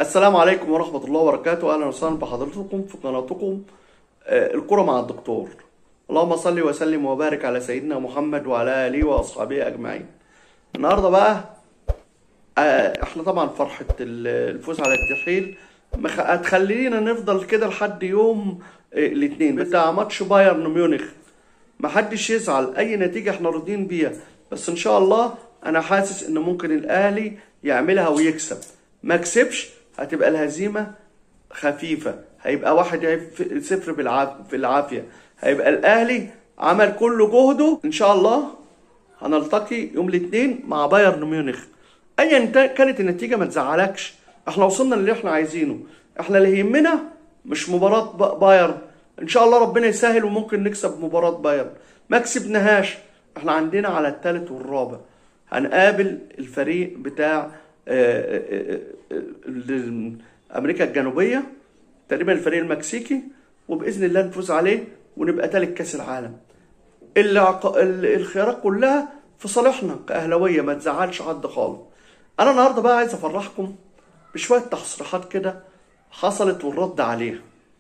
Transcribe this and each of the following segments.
السلام عليكم ورحمة الله وبركاته أهلا وسهلا بحضراتكم في قناتكم آه، الكرة مع الدكتور اللهم صل وسلم وبارك على سيدنا محمد وعلى آله وأصحابه أجمعين النهاردة بقى آه، احنا طبعا فرحة ال- الفوز على الترحيل مخ- هتخلينا نفضل كده لحد يوم آه، الاثنين بتاع ماتش بايرن ميونخ محدش يزعل اي نتيجة احنا راضيين بيها بس ان شاء الله انا حاسس ان ممكن الاهلي يعملها ويكسب ما كسبش هتبقى الهزيمة خفيفة هيبقى واحد هيف- صفر بالعافية في العافية هيبقى الاهلي عمل كل جهده ان شاء الله هنلتقي يوم الاثنين مع بايرن ميونخ ايا تا- كانت النتيجه ما تزعلكش احنا وصلنا للي احنا عايزينه احنا اللي يهمنا مش مباراه ب- بايرن ان شاء الله ربنا يسهل وممكن نكسب مباراه بايرن ما كسبناهاش احنا عندنا على الثالث والرابع هنقابل الفريق بتاع آه، آه، آه، آه، امريكا الجنوبيه تقريبا الفريق المكسيكي وباذن الله نفوز عليه ونبقى تالت كاس العالم العق... ال- الخيارات كلها في صالحنا كأهلاوية ما تزعلش حد خالص أنا النهاردة بقى عايز أفرحكم بشوية تصريحات كده حصلت والرد عليها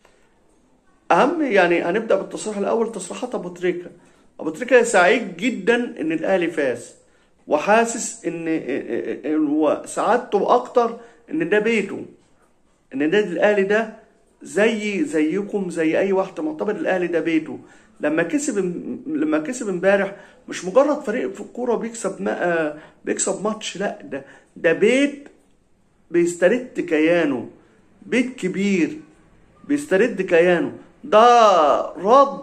أهم يعني هنبدأ بالتصريح الأول تصريحات أبو تريكة أبو تريكة سعيد جدا إن الأهلي فاز وحاسس إن إن- إن هو سعادته أكتر إن ده بيته ان النادي الاهلي ده زي زيكم زي اي واحد معتبر الاهلي ده بيته لما كسب لما كسب امبارح مش مجرد فريق في الكوره بيكسب ما بيكسب ماتش لا ده ده بيت بيسترد كيانه بيت كبير بيسترد كيانه ده رد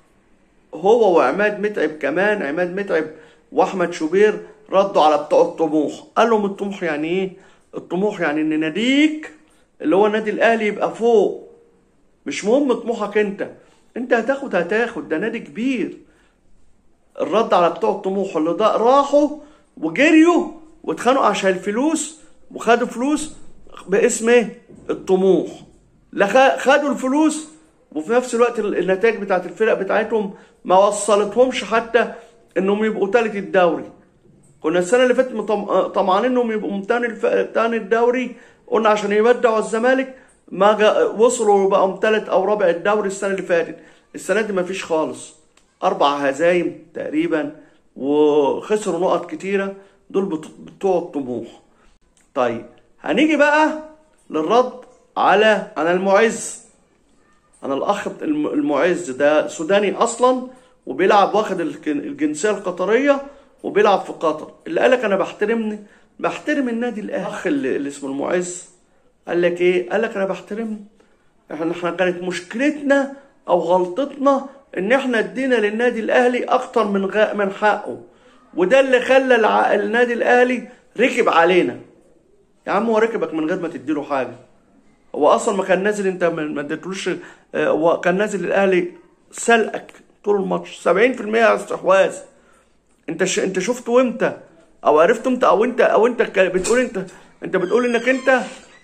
هو وعماد متعب كمان عماد متعب واحمد شوبير ردوا على بتوع الطموح قال لهم الطموح يعني ايه الطموح يعني ان ناديك اللي هو النادي الاهلي يبقى فوق مش مهم طموحك انت انت هتاخد هتاخد ده نادي كبير الرد على بتوع الطموح اللي ده راحوا وجريوا واتخانقوا عشان الفلوس وخدوا فلوس باسم ايه الطموح لا خ- خدوا الفلوس وفي نفس الوقت ال- النتائج بتاعت الفرق بتاعتهم ما وصلتهمش حتى انهم يبقوا تالت الدوري كنا السنه اللي فاتت مطم- طمعانين انهم يبقوا تاني الف... تاني الدوري قلنا عشان يبدعوا الزمالك ما جا... وصلوا بقوا تالت او رابع الدوري السنه اللي فاتت السنه دي ما فيش خالص اربع هزايم تقريبا وخسروا نقط كتيره دول بت- بتوع الطموح طيب هنيجي بقى للرد على على المعز انا الاخ الم- المعز ده سوداني اصلا وبيلعب واخد الك- الجنسيه القطريه وبيلعب في قطر اللي قالك انا بحترمني بحترم النادي الاهلي الاخ اللي, اللي اسمه المعز قال لك ايه قال لك انا بحترم احنا احنا كانت مشكلتنا او غلطتنا ان احنا ادينا للنادي الاهلي اكتر من غ... من حقه وده اللي خلى الع... النادي الاهلي ركب علينا يا عم هو ركبك من غير ما تديله حاجه هو اصلا ما كان نازل انت ما ما اديتلوش آه، هو كان نازل الاهلي سلقك طول الماتش 70% استحواذ انت ش... انت شفته امتى او عرفت امتى او انت او انت ك- بتقول انت انت بتقول انك انت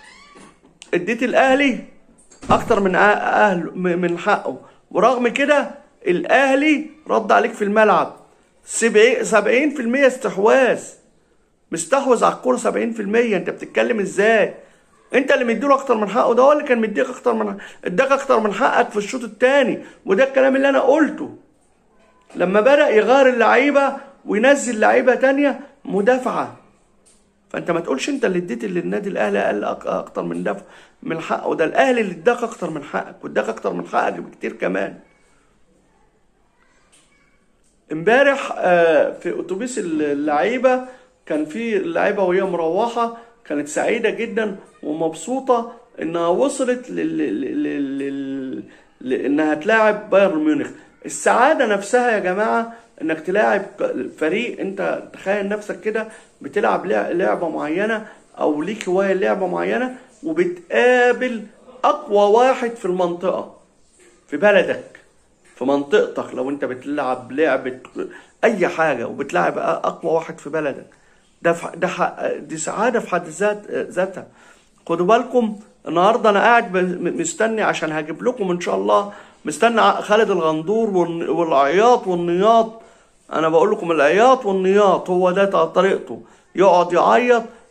اديت الاهلي اكتر من أه- اهله م- من حقه ورغم كده الاهلي رد عليك في الملعب 70% 70% استحواذ مستحوذ على الكوره 70% انت بتتكلم ازاي انت اللي مديله اكتر من حقه ده هو اللي كان مديك اكتر من اداك اكتر من حقك في الشوط الثاني وده الكلام اللي انا قلته لما بدأ يغير اللعيبه وينزل لعيبه تانية مدافعه فانت ما تقولش انت اللي اديت للنادي الاهلي اقل أك- اكتر من دفع من حقه ده الاهلي اللي اداك اكتر من حقك واداك اكتر من حقك بكتير كمان امبارح آه، في اتوبيس اللعيبه كان في اللعيبه وهي مروحه كانت سعيده جدا ومبسوطه انها وصلت لل... لل... لل... لل... ل- انها تلاعب بايرن ميونخ السعاده نفسها يا جماعه انك تلاعب ك- فريق انت تخيل نفسك كده بتلعب لع- لعبه معينه او ليك هوايه لعبه معينه وبتقابل اقوى واحد في المنطقه في بلدك في منطقتك لو انت بتلعب لعبة اي حاجة وبتلعب اقوى واحد في بلدك ده ف... ده ح... دي سعادة في حد ذات ذاتها خدوا بالكم النهارده انا قاعد ب- مستني عشان هجيب لكم ان شاء الله مستني ع- خالد الغندور والن- والعياط والنياط انا بقول لكم العياط والنياط هو ده ط- طريقته يقعد يعيط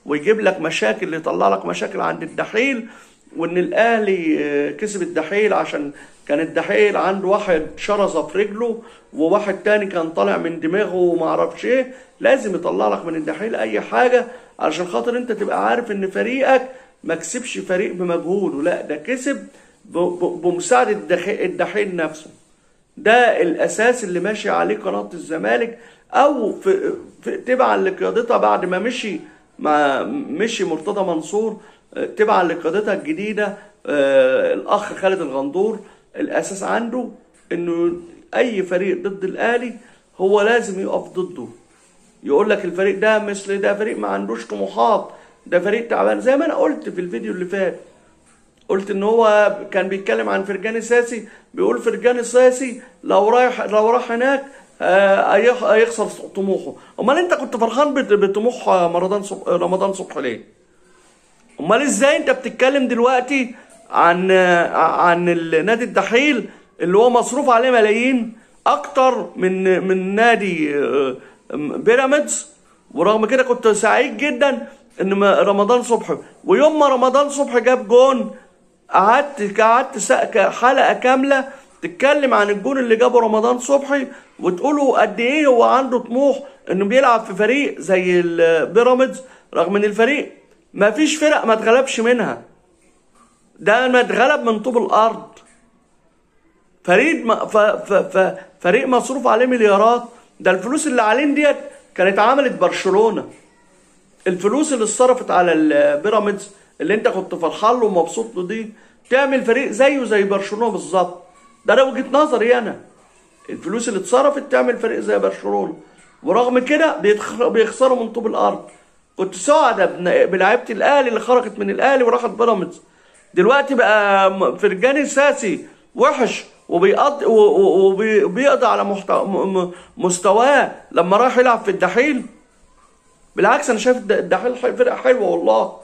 ويجيب لك مشاكل يطلع لك مشاكل عند الدحيل وان الاهلي آه، كسب الدحيل عشان كان الدحيل عنده واحد شرزه في رجله وواحد تاني كان طالع من دماغه وما اعرفش ايه لازم يطلع لك من الدحيل اي حاجه علشان خاطر انت تبقى عارف ان فريقك ما كسبش فريق بمجهوده لا ده كسب ب- ب- بمساعده الدحيل, الدحيل نفسه ده الاساس اللي ماشي عليه قناه الزمالك او في, في تبعا لقيادتها بعد ما مشي ما مشي مرتضى منصور آه، تبعا لقيادتها الجديده آه، الاخ خالد الغندور الاساس عنده انه اي فريق ضد الاهلي هو لازم يقف ضده يقول لك الفريق ده مثل ده فريق ما عندوش طموحات ده فريق تعبان زي ما انا قلت في الفيديو اللي فات قلت ان هو كان بيتكلم عن فرجاني ساسي بيقول فرجاني ساسي لو رايح لو راح هناك آه، هيخ- هيخسر طموحه امال انت كنت فرحان بت- بطموح آه، رمضان صبح رمضان صبحي ليه امال ازاي انت بتتكلم دلوقتي عن آه، عن النادي الدحيل اللي هو مصروف عليه ملايين اكتر من من نادي آه، بيراميدز ورغم كده كنت سعيد جدا ان ما- رمضان صبحي ويوم ما رمضان صبحي جاب جون قعدت قعدت سا- ك- حلقه كامله تتكلم عن الجون اللي جابه رمضان صبحي وتقولوا قد ايه هو عنده طموح انه بيلعب في فريق زي البيراميدز رغم ان الفريق ما فيش فرق ما اتغلبش منها ده ما اتغلب من طوب الارض فريق ما ف ف ف فريق مصروف عليه مليارات ده الفلوس اللي عليه ديت كانت عملت برشلونه الفلوس اللي اتصرفت على البيراميدز اللي انت كنت فرحان له ومبسوط له دي تعمل فريق زيه زي برشلونه بالظبط ده انا وجهه نظري انا الفلوس اللي اتصرفت تعمل فريق زي برشلونه ورغم كده بيتخ- بيخسروا من طوب الارض كنت سعداء بن- بلعيبه الاهلي اللي خرجت من الاهلي وراحت بيراميدز دلوقتي بقى م- فرجاني ساسي وحش وبيقضي و- و- وبي- وبيقضي على محتوى م- م- مستواه لما راح يلعب في الدحيل بالعكس انا شايف الد- الدحيل ح- فرقه حلوه والله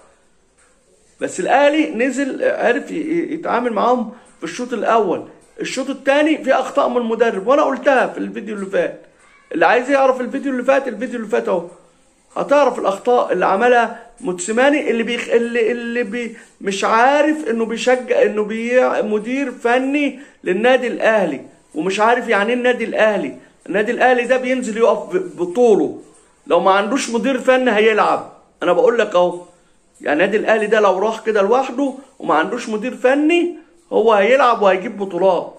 بس الاهلي نزل عرف ي- ي- يتعامل معاهم في الشوط الاول الشوط الثاني في اخطاء من المدرب وانا قلتها في الفيديو اللي فات اللي عايز يعرف الفيديو اللي فات الفيديو اللي فات اهو هتعرف الاخطاء اللي عملها موتسيماني اللي بيخ... اللي اللي بي... مش عارف انه بيشجع انه بي... مدير فني للنادي الاهلي ومش عارف يعني ايه النادي الاهلي النادي الاهلي ده بينزل يقف ب- بطوله لو ما عندوش مدير فني هيلعب انا بقول لك اهو يعني النادي الاهلي ده لو راح كده لوحده وما عندوش مدير فني هو هيلعب وهيجيب بطولات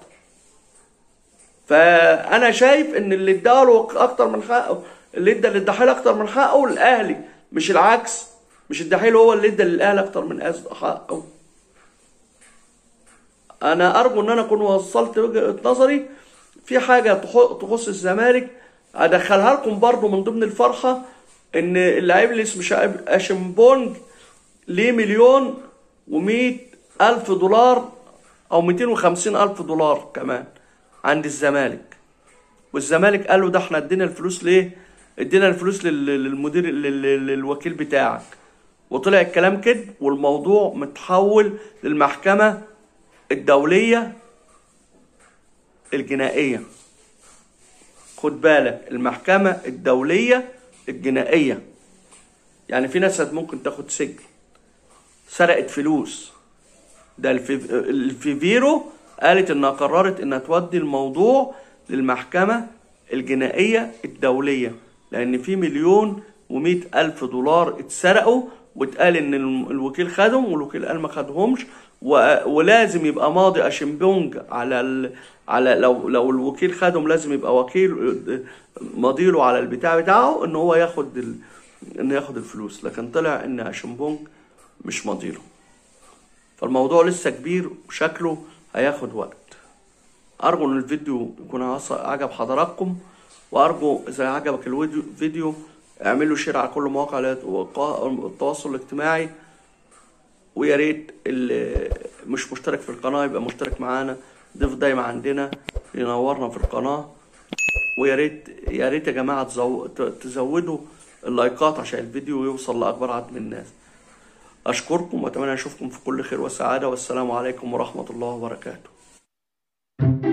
فانا شايف ان اللي اداله اكتر من حقه اللي ادى للدحيل اكتر من حقه الاهلي مش العكس مش الدحيل هو اللي ادى للاهلي اكتر من أز- حقه انا ارجو ان انا اكون وصلت وجهه نظري في حاجه تخ- تخص الزمالك ادخلها لكم برضو من ضمن الفرحه ان اللعيب اللي اسمه شعيب اشمبونج ليه مليون و100 الف دولار او 250 الف دولار كمان عند الزمالك والزمالك قال له ده احنا ادينا الفلوس ليه ادينا الفلوس لل- للمدير لل- لل- للوكيل بتاعك وطلع الكلام كده والموضوع متحول للمحكمة الدولية الجنائية خد بالك المحكمة الدولية الجنائية يعني في ناس ممكن تاخد سجن سرقت فلوس ده الفي- الفيفيرو قالت انها قررت انها تودي الموضوع للمحكمة الجنائية الدولية لان في مليون ومئة الف دولار اتسرقوا واتقال ان الم- الوكيل خدهم والوكيل قال ما خدهمش و- ولازم يبقى ماضي اشمبونج على ال... على لو لو الوكيل خدهم لازم يبقى وكيل ماضيله على البتاع بتاعه ان هو ياخد ال... ان ياخد الفلوس لكن طلع ان اشمبونج مش ماضيله فالموضوع لسه كبير وشكله هياخد وقت ارجو ان الفيديو يكون عص- عجب حضراتكم وارجو اذا عجبك الفيديو فيديو اعملوا شير على كل مواقع التواصل الاجتماعي ويا ريت اللي مش مشترك في القناه يبقى مشترك معانا ضيف دايما عندنا ينورنا في القناه ويا ريت يا ريت يا جماعه تزو... ت- تزودوا اللايكات عشان الفيديو يوصل لاكبر عدد من الناس اشكركم واتمنى اشوفكم في كل خير وسعاده والسلام عليكم ورحمه الله وبركاته